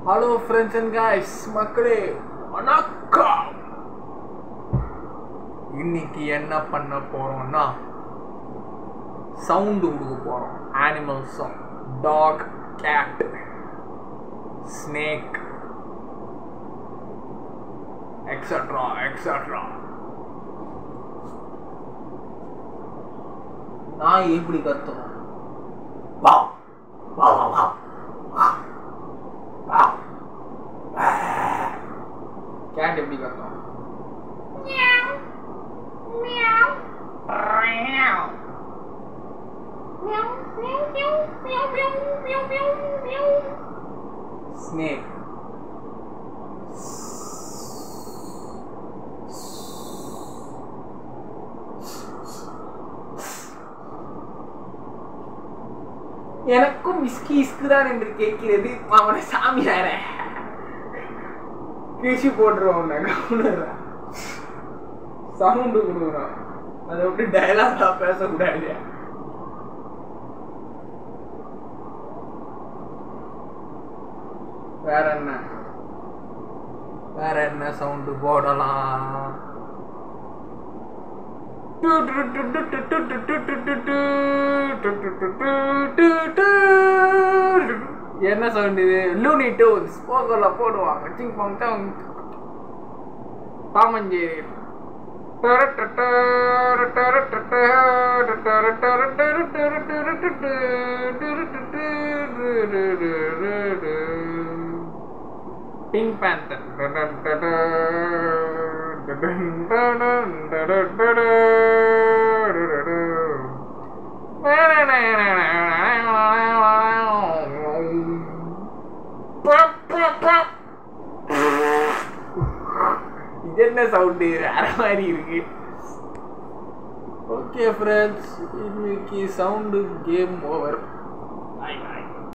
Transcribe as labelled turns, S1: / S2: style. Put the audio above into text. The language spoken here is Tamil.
S1: ஹலோ ஃப்ரெண்ட்ஸ் அண்ட் காய்ஸ் மக்களே வணக்கம் இன்னைக்கு என்ன பண்ண போறோம்னா சவுண்டு கொடுக்க போறோம் animal sound dog cat snake extra extra நாய் எப்படி கத்தும் வா வா வா வா வா கேட் எப்படி கத்தும் ஸ்னேக் எனக்கும் இஸ்கி இஸ்கு தான் என்று கேட்கிறது அவனை சாமியார கிழிச்சு போட்டுருவோம் கவுனரா சவுண்டு கொடுக்குறோம் அதை விட்டு டைலாகா பேசக்கூடாது வேற என்ன வேற என்ன சவுண்டு போடலாம் என்ன சவுண்ட் இது லூனி டூன்ஸ் போகல போடுவாங்க சிங் பாங் சாங் டாமஞ்சேரி பிங்க் பேந்தர் இது என்ன சவுண்டு வேற மாதிரி இருக்கு ஓகே ஃப்ரெண்ட்ஸ் இன்னைக்கு சவுண்டு கேம் ஓவர்